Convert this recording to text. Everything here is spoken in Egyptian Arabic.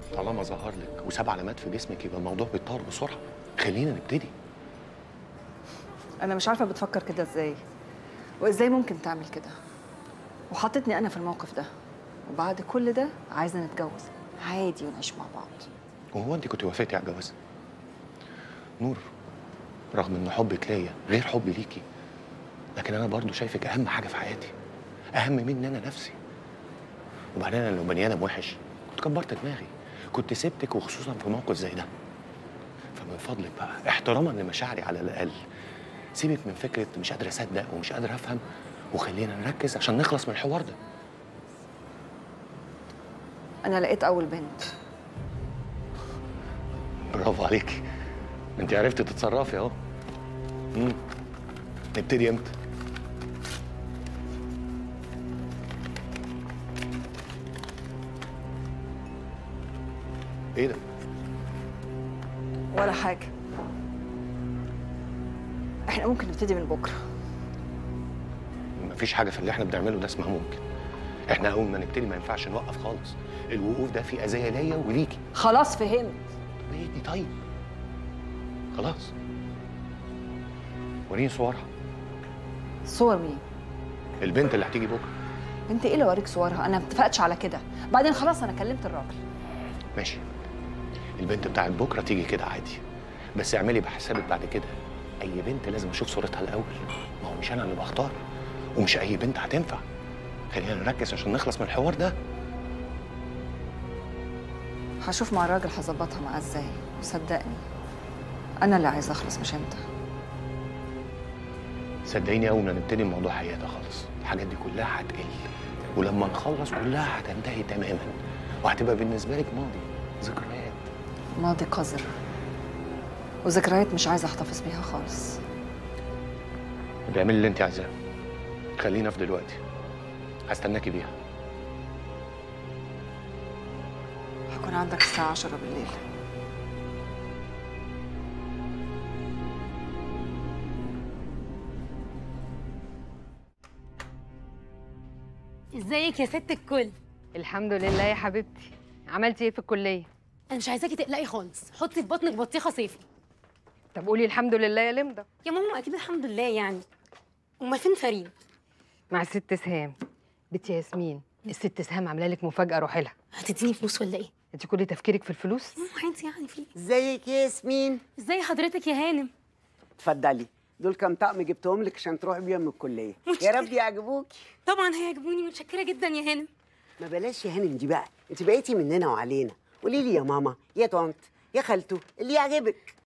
طالما ظهر لك وساب علامات في جسمك يبقى الموضوع بيتطور بسرعه خلينا نبتدي انا مش عارفه بتفكر كده ازاي وازاي ممكن تعمل كده وحطتني انا في الموقف ده وبعد كل ده عايزه نتجوز عادي ونعيش مع بعض وهو انت كنت وافقتي على الجواز نور رغم ان حبك ليا غير حبي ليكي لكن انا برضو شايفك اهم حاجه في حياتي اهم مني انا نفسي وبعدين انا لو بني ادم وحش كنت كبرت دماغي كنت سبتك وخصوصا في موقف زي ده فمن فضلك بقى احتراما لمشاعري على الاقل سيبك من فكره مش قادر اصدق ومش قادر افهم وخلينا نركز عشان نخلص من الحوار ده انا لقيت اول بنت برافو عليكي انت عرفتي تتصرفي اهو امم نبتدي امتى ايه ده ولا حاجه احنا ممكن نبتدي من بكره مفيش حاجه في اللي احنا بنعمله ده اسمها ممكن احنا اول ما نبتدي ما ينفعش نوقف خالص الوقوف ده فيه اذيه ليا وليكي خلاص فهمت طب ايه دي طيب خلاص وريني صورها صور مين البنت اللي هتيجي بكره انت ايه اللي اوريك صورها انا ما اتفقتش على كده بعدين خلاص انا كلمت الراجل ماشي البنت بتاعت بكره تيجي كده عادي بس اعملي بحسابك بعد كده اي بنت لازم اشوف صورتها الاول ما هو مش انا اللي بختار ومش اي بنت هتنفع خلينا نركز عشان نخلص من الحوار ده هشوف مع الراجل هظبطها معاه ازاي وصدقني انا اللي عايزه اخلص مش انت صدقيني اول ما نبتدي الموضوع هيهدى خالص الحاجات دي كلها هتقل ولما نخلص كلها هتنتهي تماما وهتبقى بالنسبه لك ماضي ذكريات ماضي قذر وذكريات مش عايزه احتفظ بيها خالص بيعملي اللي انت عايزاه خلينا في دلوقتي هستناكي بيها هكون عندك الساعه 10 بالليل ازيك يا ست الكل الحمد لله يا حبيبتي عملتي ايه في الكليه انا مش عايزاكي تقلقي خالص حطي في بطنك بطيخه صيفي طب قولي الحمد لله يا لمده يا ماما اكيد الحمد لله يعني امال فين فريد مع الست سهام بنت ياسمين الست سهام عامله لك مفاجاه روحي لها هتديني فلوس ولا ايه انت كل تفكيرك في الفلوس ماما عايز يعني في ازيك يا ياسمين ازاي حضرتك يا هانم اتفضلي دول كام طقم جبتهم لك عشان تروحي بيهم من الكليه يا متشكرة. رب يعجبوكي طبعا هيعجبوني متشكره جدا يا هانم ما بلاش يا هانم دي بقى انت بقيتي مننا وعلينا قولي لي يا ماما يا طنط يا خالته اللي يعجبك